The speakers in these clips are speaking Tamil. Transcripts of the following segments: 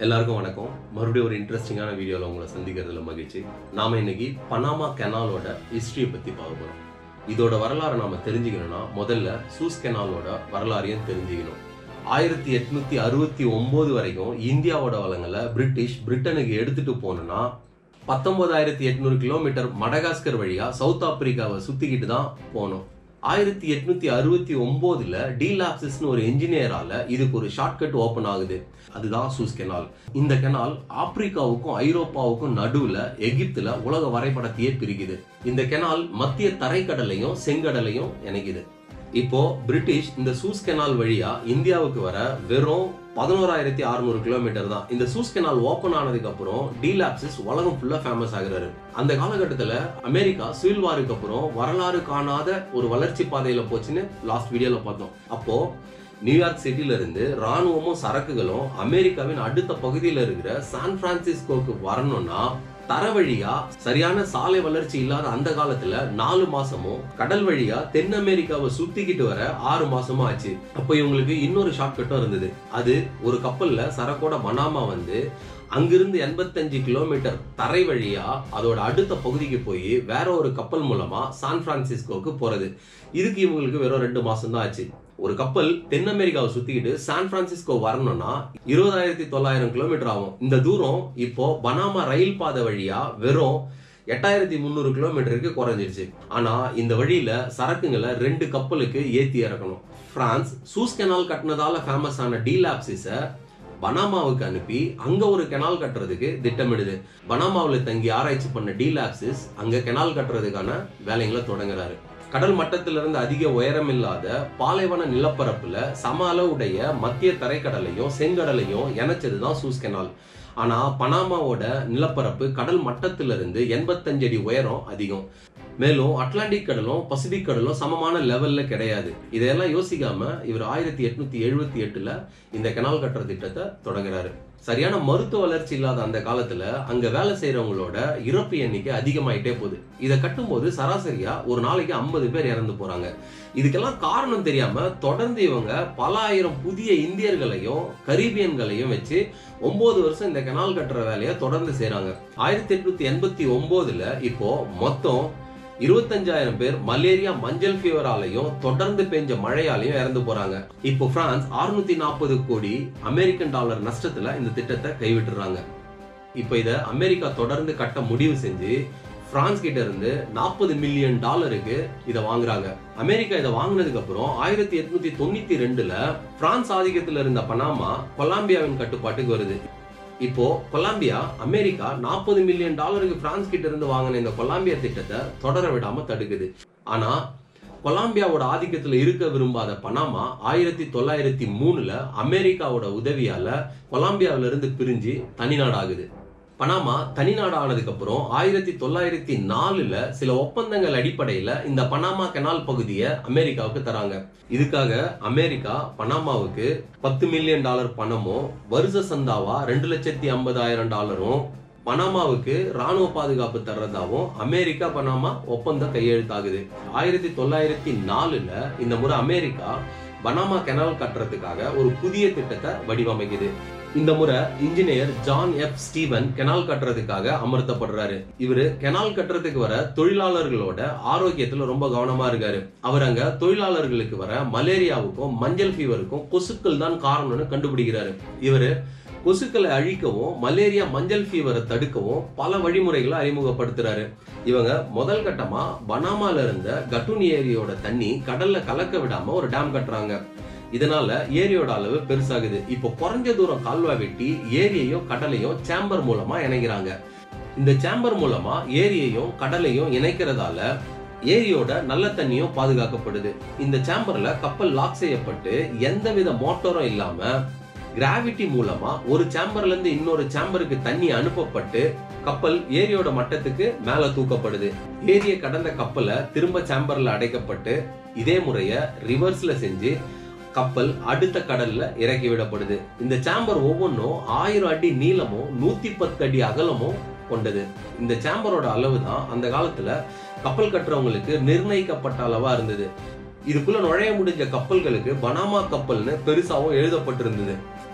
எல்லாருக்கும் வணக்கம் மறுபடியும் ஒரு இன்ட்ரெஸ்டிங்கான வீடியோவில் உங்களை சந்திக்கிறதுல மகிழ்ச்சி நாம இன்னைக்கு பனாமா கெனாலோட ஹிஸ்டரியை பற்றி பார்க்க போகிறோம் இதோட வரலாறை நாம தெரிஞ்சுக்கணும்னா முதல்ல சூஸ் கெனாலோட வரலாறையும் தெரிஞ்சுக்கணும் ஆயிரத்தி எட்நூத்தி அறுபத்தி ஒன்பது வரைக்கும் இந்தியாவோட வளங்களை பிரிட்டிஷ் பிரிட்டனுக்கு எடுத்துட்டு போனோம்னா பத்தொன்பதாயிரத்தி எட்நூறு கிலோமீட்டர் மடகாஸ்கர் வழியா சவுத் ஆப்பிரிக்காவை சுத்திக்கிட்டு தான் போனோம் ஆயிரத்தி எட்நூத்தி அறுபத்தி ஒன்பதுல டீலாப்சிஸ்னு ஒரு என்ஜினியரால இதுக்கு ஒரு ஷார்ட்கட் ஓபன் ஆகுது அதுதான் சூஸ் கெனால் இந்த கெனால் ஆப்பிரிக்காவுக்கும் ஐரோப்பாவுக்கும் நடுவுல எகிப்துல உலக வரைபடத்தையே பிரிக்குது இந்த கெனால் மத்திய தரைக்கடலையும் செங்கடலையும் இணைக்குது இப்போ பிரிட்டிஷ் இந்த சூஸ் கெனால் வழியா இந்தியாவுக்கு வர வெறும் பதினோராயிரத்தி அறுநூறு கிலோமீட்டர் தான் இந்த சூஸ் கெனால் ஓபன் ஆனதுக்கு அப்புறம் டீலாப்சிஸ் உலகம் ஃபுல்லா ஃபேமஸ் ஆகுறாரு அந்த காலகட்டத்துல அமெரிக்கா சிவில் வாருக்கு அப்புறம் வரலாறு காணாத ஒரு வளர்ச்சி பாதையில போச்சுன்னு லாஸ்ட் வீடியோல பார்த்தோம் அப்போ நியூயார்க் சிட்டில இருந்து ராணுவமும் சரக்குகளும் அமெரிக்காவின் அடுத்த பகுதியில் இருக்கிற சான் பிரான்சிஸ்கோக்கு வரணும்னா தர வழியா சரியான சாலை வளர்ச்சி இல்லாத அந்த காலத்துல நாலு மாசமும் கடல் வழியா தென் அமெரிக்காவை சுத்திக்கிட்டு வர ஆறு மாசமும் ஆச்சு அப்போ இவங்களுக்கு இன்னொரு ஷார்ட்கட்டும் இருந்தது அது ஒரு கப்பல்ல சரக்கோட மனாமா வந்து அங்கிருந்து எண்பத்தஞ்சு கிலோமீட்டர் தரை வழியா அதோட அடுத்த பகுதிக்கு போய் வேற ஒரு கப்பல் மூலமா சான் பிரான்சிஸ்கோக்கு போறது இதுக்கு இவங்களுக்கு வெறும் ரெண்டு மாசம் தான் ஆச்சு ஒரு கப்பல் தென் அமெரிக்காவை சுத்திக்கிட்டு சான் பிரான்சிஸ்கோ வரணும்னா இருபதாயிரத்தி தொள்ளாயிரம் கிலோமீட்டர் ஆகும் இந்த தூரம் இப்போ பனாமா ரயில் பாதை வழியா வெறும் எட்டாயிரத்தி முந்நூறு கிலோமீட்டருக்கு குறைஞ்சிருச்சு ஆனா இந்த வழியில சரக்குங்களை ரெண்டு கப்பலுக்கு ஏத்தி இறக்கணும் பிரான்ஸ் சூஸ் கெனால் கட்டினதால ஃபேமஸ் ஆன டீலாப்சிஸ பனாமாவுக்கு அனுப்பி அங்க ஒரு கெனால் கட்டுறதுக்கு திட்டமிடுது பனாமாவுல தங்கி ஆராய்ச்சி பண்ண டீலாப்சிஸ் அங்க கெனால் கட்டுறதுக்கான வேலைகளை தொடங்குறாரு கடல் மட்டத்திலிருந்து அதிக உயரம் இல்லாத பாலைவன நிலப்பரப்புல சம அளவுடைய மத்திய தரைக்கடலையும் செங்கடலையும் இணைச்சதுதான் சூஸ் கெனால் ஆனா பனாமாவோட நிலப்பரப்பு கடல் மட்டத்திலிருந்து எண்பத்தஞ்சு அடி உயரம் அதிகம் மேலும் அட்லாண்டிக் கடலும் பசிபிக் கடலும் சமமான லெவல்ல கிடையாது இதையெல்லாம் யோசிக்காம இவர் ஆயிரத்தி எட்நூத்தி எழுபத்தி எட்டுல இந்த கெனால் கட்டுற திட்டத்தை தொடங்குறாரு சரியான மருத்துவ வளர்ச்சி இல்லாத அந்த காலத்துல அங்க வேலை செய்யறவங்களோட இறப்பு எண்ணிக்கை அதிகமாயிட்டே போகுது இதை கட்டும்போது சராசரியா ஒரு நாளைக்கு ஐம்பது பேர் இறந்து போறாங்க இதுக்கெல்லாம் காரணம் தெரியாம தொடர்ந்து இவங்க பல ஆயிரம் புதிய இந்தியர்களையும் கரீபியன்களையும் வச்சு ஒன்பது வருஷம் இந்த கெனால் கட்டுற வேலையை தொடர்ந்து செய்றாங்க ஆயிரத்தி எட்நூத்தி எண்பத்தி ஒன்பதுல இப்போ மொத்தம் இருபத்தஞ்சாயிரம் பேர் மலேரியா மஞ்சள் ஃபீவராலையும் தொடர்ந்து பெஞ்ச மழையாலையும் இறந்து போறாங்க இப்போ பிரான்ஸ் அறுநூத்தி நாற்பது கோடி அமெரிக்கன் டாலர் நஷ்டத்துல இந்த திட்டத்தை கைவிட்டுறாங்க இப்போ இத அமெரிக்கா தொடர்ந்து கட்ட முடிவு செஞ்சு பிரான்ஸ் கிட்ட இருந்து நாற்பது மில்லியன் டாலருக்கு இதை வாங்குறாங்க அமெரிக்கா இதை வாங்கினதுக்கு அப்புறம் ஆயிரத்தி எட்நூத்தி தொண்ணூத்தி ரெண்டுல பிரான்ஸ் ஆதிக்கத்துல இருந்த பனாமா கொலம்பியாவின் கட்டுப்பாட்டுக்கு வருது இப்போ கொலம்பியா அமெரிக்கா நாற்பது மில்லியன் டாலருக்கு பிரான்ஸ் கிட்ட இருந்து வாங்கின இந்த கொலம்பியா திட்டத்தை தொடர விடாம தடுக்குது ஆனா கொலம்பியாவோட ஆதிக்கத்துல இருக்க விரும்பாத பனாமா ஆயிரத்தி தொள்ளாயிரத்தி மூணுல அமெரிக்காவோட உதவியால கொலம்பியாவில இருந்து பிரிஞ்சு தனிநாடாகுது பனாமா தனிநாடு ஆனதுக்கு அப்புறம் ஆயிரத்தி தொள்ளாயிரத்தி நாலுல சில ஒப்பந்தங்கள் அடிப்படையில இந்த பனாமா கெனால் பகுதியை அமெரிக்காவுக்கு தராங்க இதுக்காக அமெரிக்கா பனாமாவுக்கு பத்து மில்லியன் டாலர் பணமும் வருஷ சந்தாவா ரெண்டு லட்சத்தி ஐம்பதாயிரம் டாலரும் பனாமாவுக்கு ராணுவ பாதுகாப்பு தர்றதாவும் அமெரிக்கா பனாமா ஒப்பந்தம் கையெழுத்தாகுது ஆயிரத்தி தொள்ளாயிரத்தி நாலுல இந்த முறை அமெரிக்கா பனாமா கெனால் கட்டுறதுக்காக ஒரு புதிய திட்டத்தை வடிவமைக்குது இந்த முறை engineer John F Steven canal கட்டுறதுக்காக அமர்த்தப்படுறாரு இவரு கெனால் கட்டுறதுக்கு வர தொழிலாளர்களோட ஆரோக்கியத்துல ரொம்ப கவனமா இருக்காரு அவர் அங்க தொழிலாளர்களுக்கு வர மலேரியாவுக்கும் மஞ்சள் ஃபீவருக்கும் கொசுக்கள் தான் காரணம்னு கண்டுபிடிக்கிறாரு இவரு கொசுக்களை அழிக்கவும் மலேரியா மஞ்சள் ஃபீவரை தடுக்கவும் பல வழிமுறைகளை அறிமுகப்படுத்துறாரு இவங்க முதல் கட்டமா பனாமால இருந்த கட்டுன் ஏரியோட தண்ணி கடல்ல கலக்க விடாம ஒரு டேம் கட்டுறாங்க இதனால ஏரியோட அளவு பெருசாகுது இப்போ குறைஞ்ச தூரம் கால்வாய் வெட்டி ஏரியையும் கடலையும் சேம்பர் மூலமா இணைக்கிறாங்க இந்த சேம்பர் மூலமா ஏரியையும் கடலையும் இணைக்கிறதால ஏரியோட நல்ல தண்ணியும் பாதுகாக்கப்படுது இந்த சேம்பர்ல கப்பல் லாக் செய்யப்பட்டு எந்தவித மோட்டரும் இல்லாம கிராவிட்டி மூலமா ஒரு சேம்பர்ல இருந்து இன்னொரு சேம்பருக்கு தண்ணி அனுப்பப்பட்டு கப்பல் ஏரியோட மட்டத்துக்கு மேல தூக்கப்படுது ஏரிய கடந்த கப்பலை திரும்ப சேம்பர்ல அடைக்கப்பட்டு இதே முறைய ரிவர்ஸ்ல செஞ்சு கப்பல் அடுத்த கடல்ல இறக்கி விடப்படுது இந்த சேம்பர் ஒவ்வொன்றும் ஆயிரம் அடி நீளமும் நூத்தி பத்து அடி அகலமும் கொண்டது இந்த சேம்பரோட அளவு தான் அந்த காலத்துல கப்பல் கட்டுறவங்களுக்கு நிர்ணயிக்கப்பட்ட அளவா இருந்தது இதுக்குள்ள நுழைய முடிஞ்ச கப்பல்களுக்கு பனாமா கப்பல்னு பெருசாவும் எழுதப்பட்டிருந்தது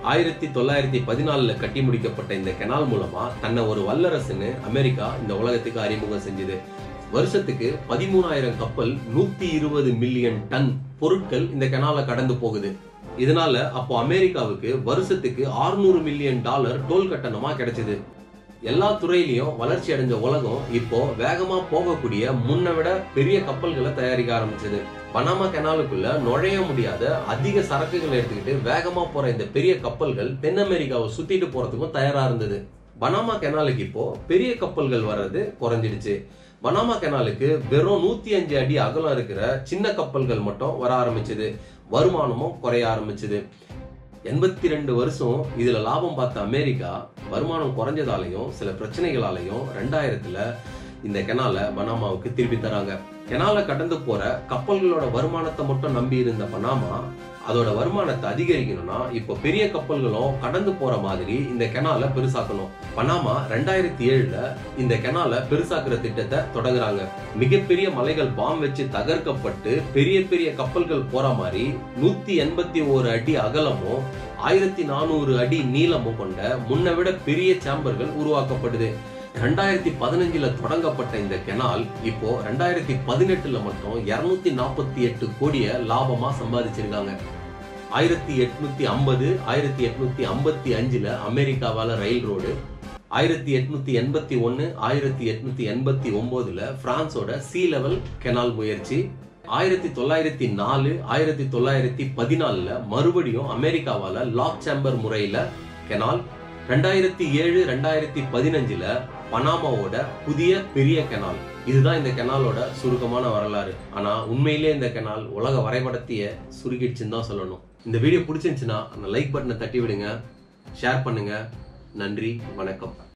ஆயிரத்தி தொள்ளாயிரத்தி பதினாலுல கட்டி முடிக்கப்பட்ட இந்த கெனால் மூலமா தன்னை ஒரு வல்லரசுன்னு அமெரிக்கா இந்த உலகத்துக்கு அறிமுகம் செஞ்சது வருஷத்துக்கு பதிமூணாயிரம் கப்பல் நூத்தி இருபது மில்லியன் டன் பொருட்கள் இந்த கெனால கடந்து போகுது இதனால அப்போ அமெரிக்காவுக்கு வருஷத்துக்கு 600 மில்லியன் டாலர் டோல் கட்டணமா கிடைச்சது எல்லா துறையிலையும் வளர்ச்சி அடைஞ்ச உலகம் இப்போ வேகமா போகக்கூடிய முன்ன விட பெரிய கப்பல்களை தயாரிக்க ஆரம்பிச்சது பனாமா கெனாலுக்குள்ள நுழைய முடியாத அதிக சரக்குகளை எடுத்துக்கிட்டு வேகமா போற இந்த பெரிய கப்பல்கள் தென் அமெரிக்காவை சுத்திட்டு போறதுக்கும் தயாரா இருந்தது பனாமா கெனாலுக்கு இப்போ பெரிய கப்பல்கள் வர்றது குறைஞ்சிடுச்சு பனாமா கெனாலுக்கு வெறும் நூத்தி அஞ்சு அடி அகலம் இருக்கிற சின்ன கப்பல்கள் மட்டும் வர ஆரம்பிச்சது வருமானமும் குறைய ஆரம்பிச்சது எண்பத்தி ரெண்டு வருஷம் இதுல லாபம் பார்த்த அமெரிக்கா வருமானம் குறைஞ்சதாலையும் சில பிரச்சனைகளாலையும் ரெண்டாயிரத்துல இந்த கெனால பனாமாவுக்கு திருப்பி தராங்க கெனால கடந்து போற கப்பல்களோட வருமானத்தை மட்டும் நம்பி இருந்த பனாமா அதோட வருமானத்தை அதிகரிக்கணும்னா இப்போ பெரிய கப்பல்களும் கடந்து போற மாதிரி இந்த கெனால பெருசாக்கணும் பனாமா ரெண்டாயிரத்தி ஏழுல இந்த கெனால பெருசாக்குற திட்டத்தை தொடங்குறாங்க மிகப்பெரிய மலைகள் பாம் வச்சு தகர்க்கப்பட்டு பெரிய பெரிய கப்பல்கள் போற மாதிரி நூத்தி எண்பத்தி ஓரு அடி அகலமும் ஆயிரத்தி நானூறு அடி நீளமும் கொண்ட முன்னை விட பெரிய சேம்பர்கள் உருவாக்கப்படுது ரெண்டாயிரத்தி பதினஞ்சுல தொடங்கப்பட்ட இந்த கெனால் இப்போ ரெண்டாயிரத்தி பதினெட்டுல மட்டும் இருநூத்தி நாற்பத்தி எட்டு கோடிய லாபமா சம்பாதிச்சிருக்காங்க ஆயிரத்தி எட்நூத்தி ஐம்பது ஆயிரத்தி எட்நூத்தி ஐம்பத்தி அஞ்சுல அமெரிக்காவால ரயில் ரோடு ஆயிரத்தி எட்நூத்தி எண்பத்தி ஒன்னு ஆயிரத்தி எட்நூத்தி எண்பத்தி ஒன்பதுல பிரான்ஸோட சி லெவல் கெனால் முயற்சி ஆயிரத்தி தொள்ளாயிரத்தி நாலு ஆயிரத்தி தொள்ளாயிரத்தி பதினாலுல மறுபடியும் அமெரிக்காவால லாக் சேம்பர் முறையில கெனால் ரெண்டாயிரத்தி ஏழு ரெண்டாயிரத்தி பதினஞ்சுல பனாமாவோட புதிய பெரிய கெனால் இதுதான் இந்த கெனாலோட சுருக்கமான வரலாறு ஆனா உண்மையிலே இந்த கெனால் உலக வரைபடத்தையே சுருக்கிடுச்சுன்னு தான் சொல்லணும் இந்த வீடியோ பிடிச்சிருந்துச்சுன்னா அந்த லைக் பட்டனை தட்டி விடுங்க ஷேர் பண்ணுங்க நன்றி வணக்கம்